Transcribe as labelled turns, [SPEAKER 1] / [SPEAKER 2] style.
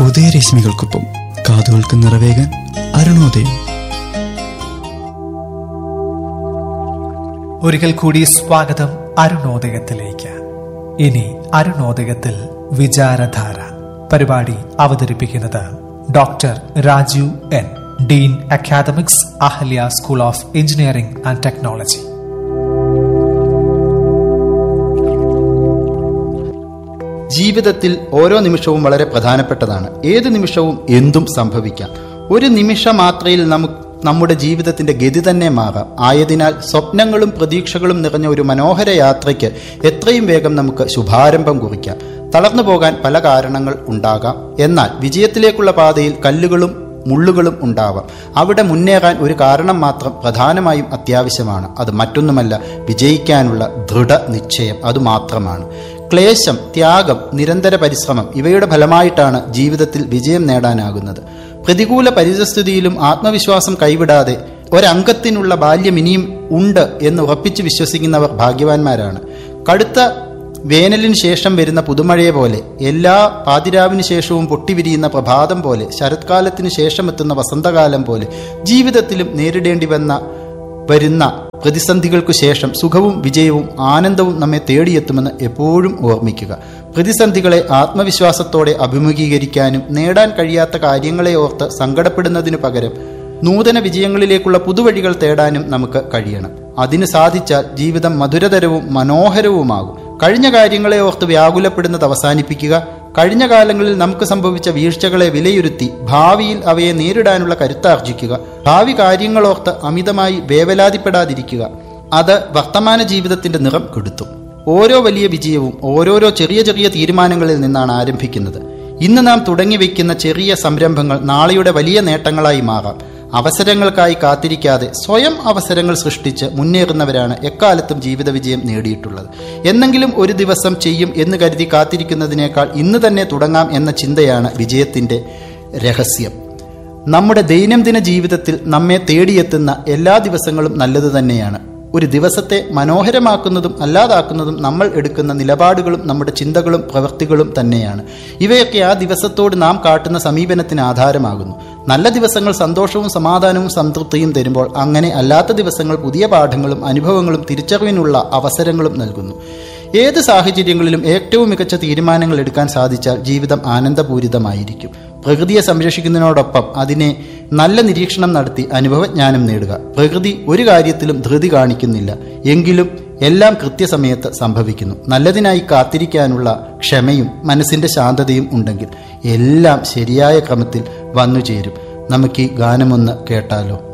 [SPEAKER 1] ഉദയരശ്മികൾക്കൊപ്പം കാതുകൾക്ക് നിറവേകാൻ അരുണോദയം
[SPEAKER 2] ഒരിക്കൽ കൂടി സ്വാഗതം അരുണോദയത്തിലേക്ക് ഇനി അരുണോദയത്തിൽ വിചാരധാര പരിപാടി അവതരിപ്പിക്കുന്നത് doctor Rajeev N dean academics Ahalia school of engineering and technology
[SPEAKER 3] ജീവിതത്തിൽ ഓരോ നിമിഷവും വളരെ പ്രധാനപ്പെട്ടതാണ് ഏത് നിമിഷവും എന്തും സംഭവിക്കാം ഒരു നിമിഷ മാത്രയിൽ നമുക്ക് നമ്മുടെ ജീവിതത്തിന്റെ ഗതി തന്നെ മാറാം ആയതിനാൽ സ്വപ്നങ്ങളും പ്രതീക്ഷകളും നിറഞ്ഞ ഒരു മനോഹര യാത്രയ്ക്ക് എത്രയും വേഗം നമുക്ക് ശുഭാരംഭം കുറിക്കാം തളർന്നു പോകാൻ പല കാരണങ്ങൾ ഉണ്ടാകാം എന്നാൽ വിജയത്തിലേക്കുള്ള പാതയിൽ കല്ലുകളും മുള്ളുകളും ഉണ്ടാവാം അവിടെ മുന്നേറാൻ ഒരു കാരണം മാത്രം പ്രധാനമായും അത്യാവശ്യമാണ് അത് മറ്റൊന്നുമല്ല വിജയിക്കാനുള്ള ദൃഢ നിശ്ചയം അതുമാത്രമാണ് ക്ലേശം ത്യാഗം നിരന്തര പരിശ്രമം ഇവയുടെ ഫലമായിട്ടാണ് ജീവിതത്തിൽ വിജയം നേടാനാകുന്നത് പ്രതികൂല പരിതസ്ഥിതിയിലും ആത്മവിശ്വാസം കൈവിടാതെ ഒരംഗത്തിനുള്ള ബാല്യം ഇനിയും ഉണ്ട് എന്ന് ഉറപ്പിച്ച് വിശ്വസിക്കുന്നവർ ഭാഗ്യവാന്മാരാണ് കടുത്ത വേനലിന് ശേഷം വരുന്ന പുതുമഴയെ പോലെ എല്ലാ പാതിരാവിന് ശേഷവും പൊട്ടിവിരിയുന്ന പ്രഭാതം പോലെ ശരത്കാലത്തിന് ശേഷം എത്തുന്ന വസന്തകാലം പോലെ ജീവിതത്തിലും നേരിടേണ്ടി വന്ന വരുന്ന പ്രതിസന്ധികൾക്കു ശേഷം സുഖവും വിജയവും ആനന്ദവും നമ്മെ തേടിയെത്തുമെന്ന് എപ്പോഴും ഓർമ്മിക്കുക പ്രതിസന്ധികളെ ആത്മവിശ്വാസത്തോടെ അഭിമുഖീകരിക്കാനും നേടാൻ കഴിയാത്ത കാര്യങ്ങളെ ഓർത്ത് സങ്കടപ്പെടുന്നതിനു പകരം നൂതന വിജയങ്ങളിലേക്കുള്ള പുതുവഴികൾ തേടാനും നമുക്ക് കഴിയണം അതിന് സാധിച്ചാൽ ജീവിതം മധുരതരവും മനോഹരവുമാകും കഴിഞ്ഞ കാര്യങ്ങളെ ഓർത്ത് വ്യാകുലപ്പെടുന്നത് അവസാനിപ്പിക്കുക കഴിഞ്ഞ കാലങ്ങളിൽ നമുക്ക് സംഭവിച്ച വീഴ്ചകളെ വിലയിരുത്തി ഭാവിയിൽ അവയെ നേരിടാനുള്ള കരുത്താർജിക്കുക ഭാവി കാര്യങ്ങളോർത്ത് അമിതമായി വേവലാതിപ്പെടാതിരിക്കുക അത് വർത്തമാന ജീവിതത്തിന്റെ നിറം കെടുത്തും ഓരോ വലിയ വിജയവും ഓരോരോ ചെറിയ ചെറിയ തീരുമാനങ്ങളിൽ നിന്നാണ് ആരംഭിക്കുന്നത് ഇന്ന് നാം തുടങ്ങി വയ്ക്കുന്ന ചെറിയ സംരംഭങ്ങൾ നാളെയുടെ വലിയ നേട്ടങ്ങളായി മാറാം അവസരങ്ങൾക്കായി കാത്തിരിക്കാതെ സ്വയം അവസരങ്ങൾ സൃഷ്ടിച്ച് മുന്നേറുന്നവരാണ് എക്കാലത്തും ജീവിത വിജയം നേടിയിട്ടുള്ളത് എന്നെങ്കിലും ഒരു ദിവസം ചെയ്യും എന്ന് കരുതി കാത്തിരിക്കുന്നതിനേക്കാൾ ഇന്ന് തന്നെ തുടങ്ങാം എന്ന ചിന്തയാണ് വിജയത്തിന്റെ രഹസ്യം നമ്മുടെ ദൈനംദിന ജീവിതത്തിൽ നമ്മെ തേടിയെത്തുന്ന എല്ലാ ദിവസങ്ങളും നല്ലത് തന്നെയാണ് ഒരു ദിവസത്തെ മനോഹരമാക്കുന്നതും അല്ലാതാക്കുന്നതും നമ്മൾ എടുക്കുന്ന നിലപാടുകളും നമ്മുടെ ചിന്തകളും പ്രവൃത്തികളും തന്നെയാണ് ഇവയൊക്കെ ആ ദിവസത്തോട് നാം കാട്ടുന്ന സമീപനത്തിന് ആധാരമാകുന്നു നല്ല ദിവസങ്ങൾ സന്തോഷവും സമാധാനവും സംതൃപ്തിയും തരുമ്പോൾ അങ്ങനെ അല്ലാത്ത ദിവസങ്ങൾ പുതിയ പാഠങ്ങളും അനുഭവങ്ങളും തിരിച്ചറിവിനുള്ള അവസരങ്ങളും നൽകുന്നു ഏത് സാഹചര്യങ്ങളിലും ഏറ്റവും മികച്ച തീരുമാനങ്ങൾ എടുക്കാൻ സാധിച്ചാൽ ജീവിതം ആനന്ദപൂരിതമായിരിക്കും പ്രകൃതിയെ സംരക്ഷിക്കുന്നതിനോടൊപ്പം അതിനെ നല്ല നിരീക്ഷണം നടത്തി അനുഭവജ്ഞാനം നേടുക പ്രകൃതി ഒരു കാര്യത്തിലും ധൃതി കാണിക്കുന്നില്ല എങ്കിലും എല്ലാം കൃത്യസമയത്ത് സംഭവിക്കുന്നു നല്ലതിനായി കാത്തിരിക്കാനുള്ള ക്ഷമയും മനസ്സിന്റെ ശാന്തതയും ഉണ്ടെങ്കിൽ എല്ലാം ശരിയായ ക്രമത്തിൽ വന്നു ചേരും നമുക്ക് ഈ ഗാനമൊന്ന് കേട്ടാലോ